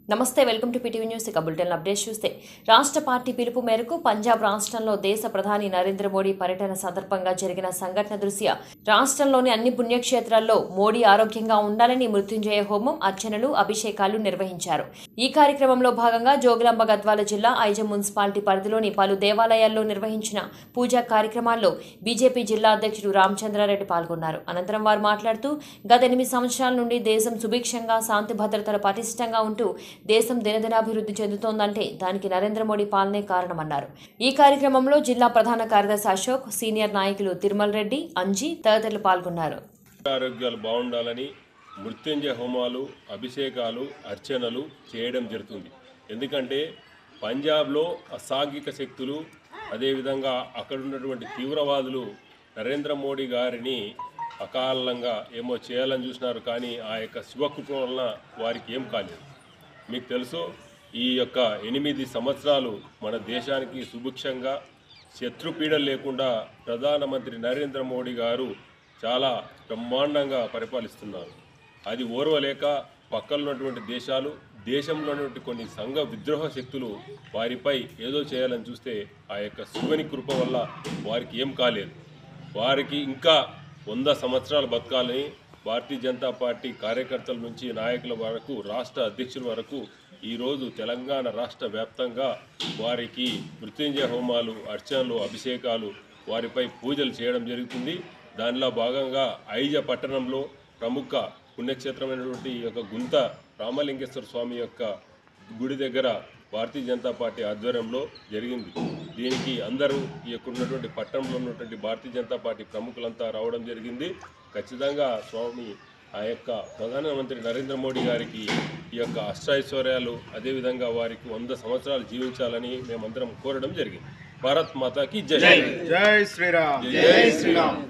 నమస్తే welcome to PTV news ఇక bulletin update చూస్తే రాష్ట్ర పార్టీ పిలుపు మేరకు పంజాబ్ రాష్ట్రంలో దేశ ప్రధాని నరేంద్ర మోడీ పర్యటన సందర్భంగా జరిగిన సంఘటన దృశ్య రాష్ట్రంలోని అన్ని పుణ్యక్షేత్రాల్లో మోడీ ఆరోగ్యంగా ఉండాలని మృత్యుంజయ హోమం అర్చనలు అభిషేకాలు నిర్వహించారు ఈ కార్యక్రమంలో భాగంగా జోగులాంబ గద్వాల జిల్లా ఐజం మున్సిపాలిటీ పరిధిలోని పలు దేవాలయాల్లో నిర్వహించిన పూజా కార్యక్రమాల్లో బీజేపీ జిల్లా అధ్యక్షుడు రామచంద్రారెడ్డి పాల్గొన్నారు అనంతరం వారు మాట్లాడుతూ గత ఎనిమిది సంవత్సరాల నుండి దేశం సుభిక్షంగా శాంతి భద్రతలు పటిష్టంగా ఉంటూ దేశం దినదినాభివృద్ధి చెందుతోందంటే దానికి నరేంద్ర మోడీ పాలనే కారణమన్నారు ఈ కార్యక్రమంలో జిల్లా ప్రధాన కార్యదర్శి అశోక్ సీనియర్ నాయకులు తిరుమల రెడ్డి అంజీ తదితరులు పాల్గొన్నారు ఆరోగ్యాలు బాగుండాలని మృత్యుంజయ హోమాలు అభిషేకాలు అర్చనలు చేయడం జరుగుతుంది ఎందుకంటే పంజాబ్లో అసాంఘిక శక్తులు అదేవిధంగా అక్కడ ఉన్నటువంటి తీవ్రవాదులు నరేంద్ర మోడీ గారిని అకాలంగా ఏమో చేయాలని చూసినారు కానీ ఆ యొక్క శివకృప వలన వారికి ఏం కాలేదు మీకు తెలుసు ఈ యొక్క ఎనిమిది సంవత్సరాలు మన దేశానికి సుభిక్షంగా శత్రుపీడలు లేకుండా ప్రధానమంత్రి నరేంద్ర మోడీ గారు చాలా బ్రహ్మాండంగా పరిపాలిస్తున్నారు అది ఓర్వలేక పక్కన ఉన్నటువంటి దేశాలు దేశంలో ఉన్నటువంటి కొన్ని సంఘ విద్రోహ శక్తులు వారిపై ఏదో చేయాలని చూస్తే ఆ యొక్క శివుని కృప వల్ల వారికి ఏం కాలేదు వారికి ఇంకా వంద సంవత్సరాలు బతకాలని భారతీయ జనతా పార్టీ కార్యకర్తల నుంచి నాయకుల వరకు రాష్ట్ర అధ్యక్షుల వరకు ఈరోజు తెలంగాణ రాష్ట్ర వ్యాప్తంగా వారికి మృత్యుంజయ హోమాలు అర్చనలు అభిషేకాలు వారిపై పూజలు చేయడం జరుగుతుంది దానిలో భాగంగా ఐజ పట్టణంలో ప్రముఖ పుణ్యక్షేత్రమైనటువంటి ఈ యొక్క గుంత రామలింగేశ్వర స్వామి యొక్క గుడి దగ్గర భారతీయ జనతా పార్టీ ఆధ్వర్యంలో జరిగింది దీనికి అందరూ ఈ యొక్క ఉన్నటువంటి పట్టణంలో ఉన్నటువంటి భారతీయ జనతా పార్టీ ప్రముఖులంతా రావడం జరిగింది ఖచ్చితంగా స్వామి ఆ యొక్క ప్రధానమంత్రి నరేంద్ర మోడీ గారికి ఈ యొక్క అష్టైశ్వర్యాలు అదేవిధంగా వారికి వంద సంవత్సరాలు జీవించాలని మేమందరం కోరడం జరిగింది భారత్ మాతాకి జై జై శ్రీరామ్ జై శ్రీరామ్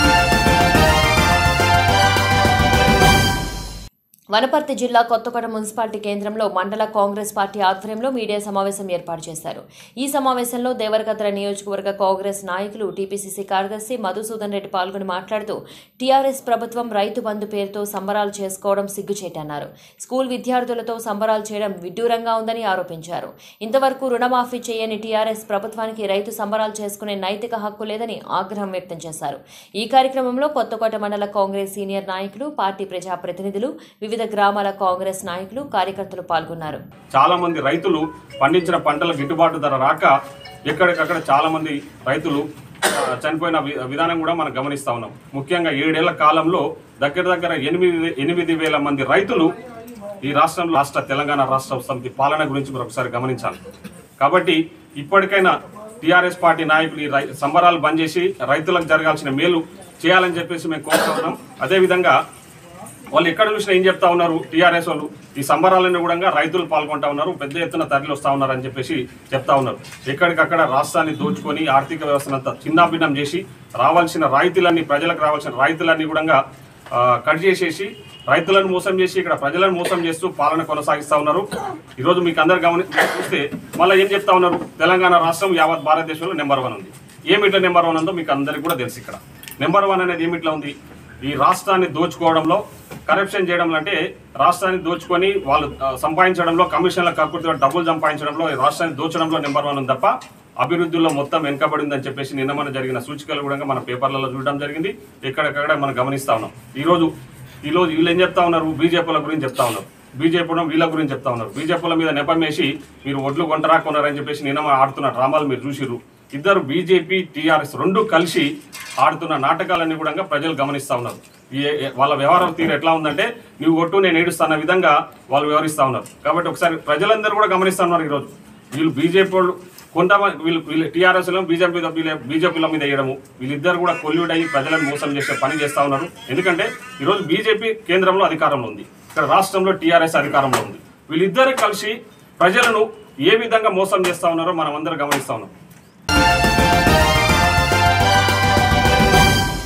వనపర్తి జిల్లా కొత్తకోట మున్సిపాలిటీ కేంద్రంలో మండల కాంగ్రెస్ పార్టీ ఆధ్వర్యంలో మీడియా సమావేశం ఏర్పాటు చేశారు ఈ సమావేశంలో దేవరకద్ర నియోజకవర్గ కాంగ్రెస్ నాయకులు టీపీసీసీ కార్యదర్శి మధుసూదన్ రెడ్డి పాల్గొని మాట్లాడుతూ టీఆర్ఎస్ ప్రభుత్వం రైతు బంధు పేరుతో సంబరాలు చేసుకోవడం సిగ్గుచేటన్నారు స్కూల్ విద్యార్థులతో సంబరాలు చేయడం విడ్డూరంగా ఉందని ఆరోపించారు ఇంతవరకు రుణమాఫీ చేయని టీఆర్ఎస్ ప్రభుత్వానికి రైతు సంబరాలు చేసుకునే నైతిక హక్కు లేదని ఆగ్రహం వ్యక్తం చేశారు ఈ కార్యక్రమంలో కొత్తకోట మండల కాంగ్రెస్ సీనియర్ నాయకులు పార్టీ ప్రజాప్రతినిధులు వివిధ గ్రామాల కాంగ్రెస్ నాయకులు కార్యకర్తలు పాల్గొన్నారు చాలా మంది రైతులు పండించిన పంటల గిట్టుబాటు ధర రాక ఎక్కడికక్కడ చాలా మంది రైతులు ఆ, చనిపోయిన వి- విధానం కూడా మనం గమనిస్తా ఉన్నాం ముఖ్యంగా ఏడేళ్ల కాలంలో దగ్గర దగ్గర ఎనిమిది ఎనిమిది వేల మంది రైతులు ఈ రాష్ట్రంలో రాష్ట్ర తెలంగాణ రాష్ట్ర సమితి పాలన గురించి మీరు ఒకసారి గమనించాలి కాబట్టి ఇప్పటికైనా టీఆర్ఎస్ పార్టీ నాయకులు ఈ రై సంబరాలు బంద్ చేసి రైతులకు జరగాల్సిన మేలు చేయాలని చెప్పేసి మేము కోరుతా ఉన్నాం అదేవిధంగా వాళ్ళు ఎక్కడ చూసినా ఏం చెప్తా ఉన్నారు టీఆర్ఎస్ వాళ్ళు ఈ సంబరాలన్నీ కూడా రైతులు పాల్గొంటా ఉన్నారు పెద్ద ఎత్తున తరలి వస్తా ఉన్నారు అని చెప్పేసి చెప్తా ఉన్నారు ఎక్కడికక్కడ రాష్ట్రాన్ని దోచుకొని ఆర్థిక వ్యవస్థనంతా చిన్నాభిన్నం చేసి రావాల్సిన రాయితీలన్నీ ప్రజలకు రావాల్సిన రాయితీలన్నీ కూడా ఆ, కట్ చేసేసి రైతులను మోసం చేసి ఇక్కడ ప్రజలను మోసం చేస్తూ పాలన కొనసాగిస్తా ఉన్నారు ఈరోజు మీకు అందరు గమని చూస్తే మళ్ళీ ఏం చెప్తా ఉన్నారు తెలంగాణ రాష్ట్రం యావత్ భారతదేశంలో నెంబర్ వన్ ఉంది ఏమిట్లా నెంబర్ వన్ ఉందో మీకు అందరికీ కూడా తెలుసు ఇక్కడ నెంబర్ వన్ అనేది ఏమిట్లా ఉంది ఈ రాష్ట్రాన్ని దోచుకోవడంలో కరప్షన్ చేయడంలో అంటే రాష్ట్రాన్ని దోచుకొని వాళ్ళు ఆ, సంపాదించడంలో కమిషన్ల కక్కుర్తితో డబ్బులు సంపాదించడంలో ఈ రాష్ట్రాన్ని దోచడంలో నెంబర్ వన్ ఉంది తప్ప అభివృద్ధిలో మొత్తం వెనుకబడిందని చెప్పేసి నిన్న మన జరిగిన సూచికలు కూడా మన పేపర్లలో చూడడం జరిగింది ఎక్కడెక్కడ మనం గమనిస్తా ఉన్నాం ఈరోజు ఈరోజు వీళ్ళు ఏం చెప్తా ఉన్నారు బీజేపీల గురించి చెప్తా ఉన్నారు బీజేపీ వీళ్ళ గురించి చెప్తా ఉన్నారు బీజేపీల మీద నెపం వేసి మీరు ఒడ్లు కొంటరా కొనరని చెప్పేసి నిన్న మన ఆడుతున్న డ్రామాలు మీరు చూసిర్రు ఇద్దరు బీజేపీ టీఆర్ఎస్ రెండు కలిసి ఆడుతున్న నాటకాలన్నీ కూడా ప్రజలు గమనిస్తా ఉన్నారు ఈ- ఏ- వాళ్ళ వ్యవహారం తీరు ఎట్లా ఉందంటే నువ్వు కొట్టు నేను ఏడుస్తున్న విధంగా వాళ్ళు వ్యవహరిస్తా ఉన్నారు కాబట్టి ఒకసారి ప్రజలందరూ కూడా గమనిస్తా ఉన్నారు ఈరోజు వీళ్ళు బీజేపీ వాళ్ళు కొంతమంది వీళ్ళు వీళ్ళు టీఆర్ఎస్ లో బీజేపీ బీజేపీల మీద వేయడము వీళ్ళిద్దరు కూడా కొల్యూడ్ అయ్యి ప్రజలను మోసం చేసే పని చేస్తా ఉన్నారు ఎందుకంటే ఈరోజు బీజేపీ కేంద్రంలో అధికారంలో ఉంది ఇక్కడ రాష్ట్రంలో టీఆర్ఎస్ అధికారంలో ఉంది వీళ్ళిద్దరు కలిసి ప్రజలను ఏ విధంగా మోసం చేస్తా ఉన్నారో మనం అందరం గమనిస్తా ఉన్నాం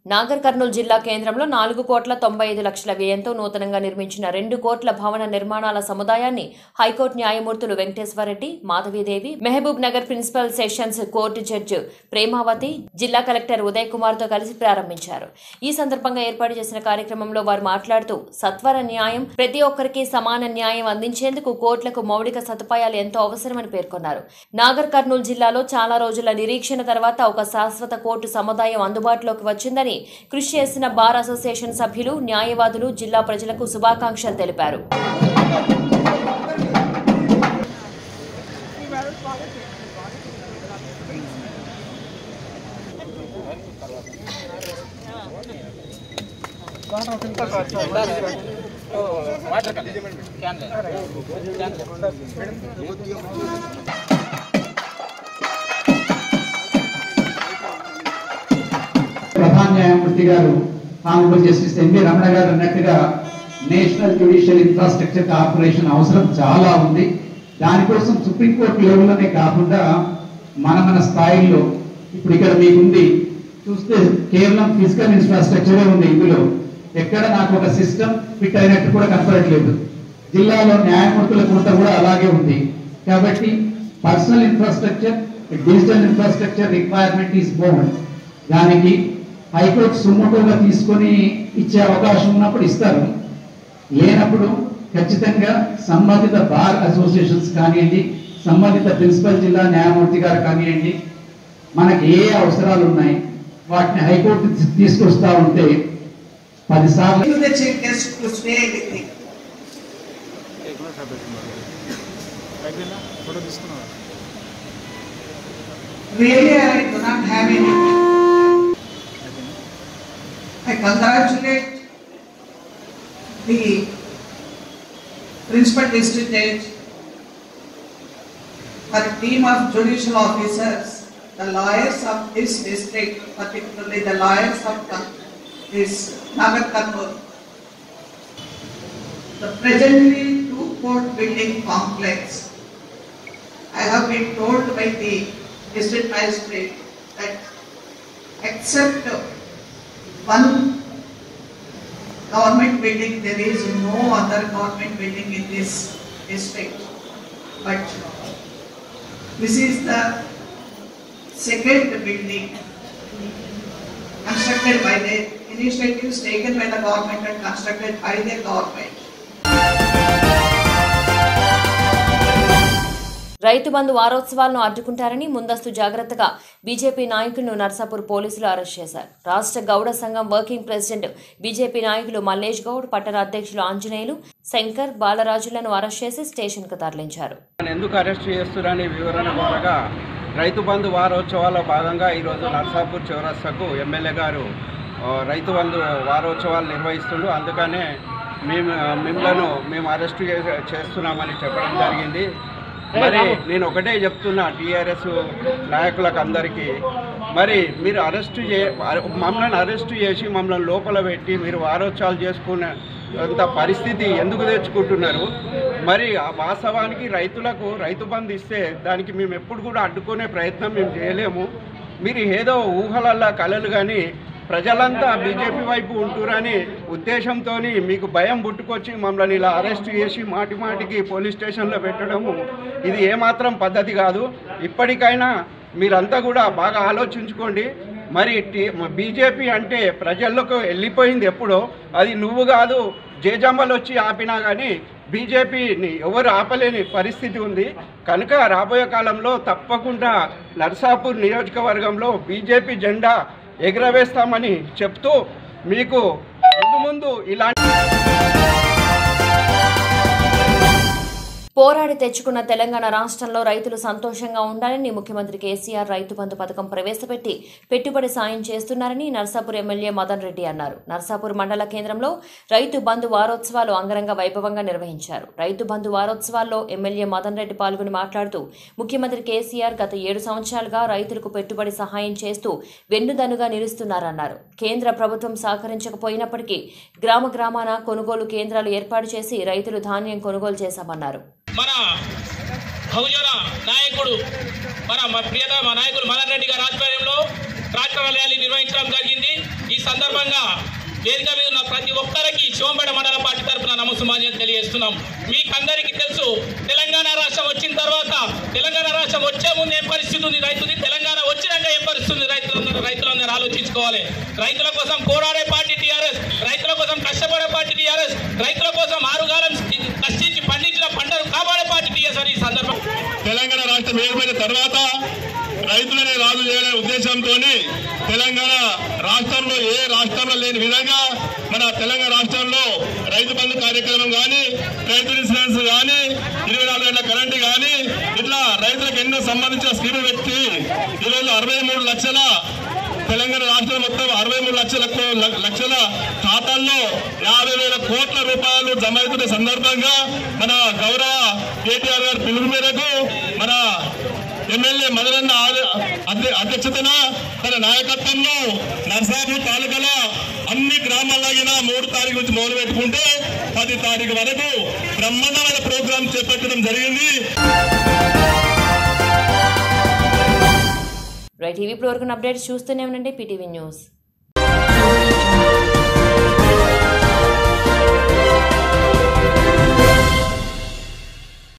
నాగర్ కర్నూలు జిల్లా కేంద్రంలో నాలుగు కోట్ల తొంభై ఐదు లక్షల వ్యయంతో నూతనంగా నిర్మించిన రెండు కోట్ల భవన నిర్మాణాల సముదాయాన్ని హైకోర్టు న్యాయమూర్తులు Venkateswara Reddy Madhavi Devi Mahabub Nagar principal sessions court judge Premavathi జిల్లా కలెక్టర్ ఉదయ్ కుమార్ తో కలిసి ప్రారంభించారు ఈ సందర్భంగా ఏర్పాటు చేసిన కార్యక్రమంలో వారు మాట్లాడుతూ సత్వర న్యాయం ప్రతి ఒక్కరికి సమాన న్యాయం అందించేందుకు కోర్టులకు మౌలిక సదుపాయాలు ఎంతో అవసరమని పేర్కొన్నారు నాగర్ కర్నూలు జిల్లాలో చాలా రోజుల నిరీక్షణ తర్వాత ఒక శాశ్వత కోర్టు సముదాయం అందుబాటులోకి వచ్చిందని కృషి చేసిన బార్ అసోసియేషన్ సభ్యులు న్యాయవాదులు జిల్లా ప్రజలకు శుభాకాంక్షలు తెలిపారు ప్రధాన న్యాయమూర్తి గారు ఆనరబుల్ జస్టిస్ ఎంవి రమణ గారు అన్నట్టుగా నేషనల్ జ్యుడిషియల్ ఇన్ఫ్రాస్ట్రక్చర్ కార్పొరేషన్ అవసరం చాలా ఉంది దానికోసం సుప్రీంకోర్టు లెవెల్లోనే కాకుండా మన మన స్థాయిల్లో ఇప్పుడు ఇక్కడ మీకుంది చూస్తే కేవలం ఫిజికల్ ఇన్ఫ్రాస్ట్రక్చరే ఉంది ఇందులో ఎక్కడ నాకు ఒక సిస్టమ్ ఫిట్ అయినట్టు కూడా కనపడట్లేదు జిల్లాలో న్యాయమూర్తుల కొరత కూడా అలాగే ఉంది కాబట్టి personal infrastructure digital infrastructure requirement is board దానికి హైకోర్టు సుమోటోగా తీసుకొని ఇచ్చే అవకాశం ఉన్నప్పుడు ఇస్తారు లేనప్పుడు ఖచ్చితంగా సంబంధిత బార్ అసోసియేషన్స్ కానివ్వండి సంబంధిత ప్రిన్సిపల్ జిల్లా న్యాయమూర్తి గారు కానివ్వండి మనకి ఏ అవసరాలు ఉన్నాయి వాటిని హైకోర్టు తీ- తీసుకొస్తా ఉంటే పదిసార్లు to the chief guest to stay with me. Really, I do not have any. I congratulate the principal district judge for a team of judicial officers, the lawyers of this district, particularly the lawyers of Kan- this Nagar Karnool. The presently two court building complex. I have been told by the district magistrate that except one government building, there is no other government building in this district. But this is the second building constructed by the initiatives taken by the government and constructed by the government. రైతు బంధు వారోత్సవాలను అడ్డుకుంటారని ముందస్తు జాగ్రత్తగా BJP నాయకులను నర్సాపూర్ పోలీసులు arrest చేశారు రాష్ట్ర గౌడ సంఘం working president BJP నాయకులు మల్లేష్ గౌడ్ పట్టణ అధ్యక్షులు ఆంజనేయులు శంకర్ బాలరాజులను అరెస్ట్ చేసి స్టేషన్కు తరలించారు నన్ను ఎందుకు అరెస్ట్ చేస్తున్నారని వివరణ కోరగా రైతు బంధు వారోత్సవాల్లో భాగంగా ఈరోజు నర్సాపూర్ చౌరస్తాకు ఎమ్మెల్యే గారు ఆ, రైతు బంధు వారోత్సవాలు నిర్వహిస్తుండు అందుకనే మేము మిమ్మలను మేము అరెస్ట్ చే- చేస్తున్నామని చెప్పడం జరిగింది మరి నేను ఒకటే చెప్తున్నా టీఆర్ఎస్ నాయకులకు అందరికీ మరి మీరు అరెస్ట్ చే మమ్మల్ని అరెస్ట్ చేసి మమ్మల్ని లోపల పెట్టి మీరు వారోత్సవాలు చేసుకునే అంత పరిస్థితి ఎందుకు తెచ్చుకుంటున్నారు మరి ఆ వాస్తవానికి రైతులకు రైతు బంధు ఇస్తే దానికి మేము ఎప్పుడు కూడా అడ్డుకునే ప్రయత్నం మేము చేయలేము మీరు ఏదో ఊహలల్లా కలలు కానీ ప్రజలంతా బీజేపీ వైపు ఉంటురని ఉద్దేశంతో మీకు భయం పుట్టుకొచ్చి మమ్మల్ని ఇలా అరెస్ట్ చేసి మాటి మాటికి పోలీస్ స్టేషన్లో పెట్టడము ఇది ఏమాత్రం పద్ధతి కాదు ఇప్పటికైనా మీరంతా కూడా బాగా ఆలోచించుకోండి మరి బీజేపీ అంటే ప్రజల్లోకి వెళ్ళిపోయింది ఎప్పుడో అది నువ్వు కాదు జేజమ్మలు వచ్చి ఆపినా కానీ బీజేపీని ఎవరు ఆపలేని పరిస్థితి ఉంది కనుక రాబోయే కాలంలో తప్పకుండా నర్సాపూర్ నియోజకవర్గంలో బీజేపీ జెండా ఎగురవేస్తామని చెప్తూ మీకు ముందు ముందు ఇలాంటి పోరాడి తెచ్చుకున్న తెలంగాణ రాష్ట్రంలో రైతులు సంతోషంగా ఉండాలని ముఖ్యమంత్రి కేసీఆర్ రైతు బంధు పథకం ప్రవేశపెట్టి పెట్టుబడి సాయం చేస్తున్నారని నర్సాపూర్ ఎమ్మెల్యే మదన్ రెడ్డి అన్నారు నర్సాపూర్ మండల కేంద్రంలో రైతు బంధు వారోత్సవాలు అంగరంగ వైభవంగా నిర్వహించారు రైతు బంధు వారోత్సవాల్లో ఎమ్మెల్యే మదన్ రెడ్డి పాల్గొని మాట్లాడుతూ ముఖ్యమంత్రి కేసీఆర్ గత ఏడు సంవత్సరాలుగా రైతులకు పెట్టుబడి సహాయం చేస్తూ వెన్నుదన్నుగా నిలుస్తున్నారన్నారు కేంద్ర ప్రభుత్వం సహకరించకపోయినప్పటికీ గ్రామ గ్రామాన కొనుగోలు కేంద్రాలు ఏర్పాటు చేసి రైతులు ధాన్యం కొనుగోలు చేశామన్నారు మన బహుజన నాయకుడు మన మ- ప్రియతమ నాయకుడు మదన్ రెడ్డి గారి ఆధ్వర్యంలో ట్రాక్టర్ ర్యాలీ నిర్వహించడం జరిగింది ఈ సందర్భంగా వేదిక మీద ఉన్న ప్రతి ఒక్కరికి శివంపేట మండల పార్టీ తరఫున నమస్సుమాన్యం తెలియజేస్తున్నాం మీకు అందరికీ తెలుసు తెలంగాణ రాష్ట్రం వచ్చిన తర్వాత తెలంగాణ రాష్ట్రం వచ్చే ముందు ఏం పరిస్థితి ఉంది రైతుది తెలంగాణ వచ్చినాక ఏం పరిస్థితి ఉంది రైతులందరూ రైతులందరూ ఆలోచించుకోవాలి రైతుల కోసం పోరాడే పార్టీ టీఆర్ఎస్ రైతుల కోసం కష్టపడే పార్టీ టీఆర్ఎస్ రైతుల కోసం ఆరుగాలం కష్టించి పండించిన పంటను కాపాడే పార్టీ టీఆర్ఎస్ అని ఈ సందర్భం తెలంగాణ రాష్ట్రం ఏర్పడిన తర్వాత రైతులనే రాజు చేయాలనే ఉద్దేశంతో తెలంగాణ రాష్ట్రంలో ఏ రాష్ట్రంలో లేని విధంగా మన తెలంగాణ రాష్ట్రంలో రైతు బంధు కార్యక్రమం కానీ రైతు ఇన్సూరెన్స్ కానీ ఇరవై నాలుగు గంటల కరెంటు కానీ ఇట్లా రైతులకు ఎన్నో సంబంధించిన స్కీములు పెట్టి ఈరోజు అరవై మూడు లక్షల తెలంగాణ రాష్ట్రం మొత్తం అరవై మూడు లక్షల కో- ల- లక్షల ఖాతాల్లో యాభై వేల కోట్ల రూపాయలు జమ అవుతున్న సందర్భంగా మన గౌరవ కేటీఆర్ గారి పిలుపు మేరకు మన ఎమ్మెల్యే మదనన్న ఆద- అధ్య- అధ్యక్షతన తన నాయకత్వంలో నర్సాపూర్ తాలూకాలో అన్ని గ్రామాలగిన మూడు తారీఖు నుంచి మొదలు పెట్టుకుంటే పది తారీఖు వరకు బ్రహ్మాండమైన ప్రోగ్రాం చేపట్టడం జరిగింది రైట్ టీవీ ఇప్పుడు వరకు అప్డేట్స్ చూస్తూనే ఉండండి పీటీవీ న్యూస్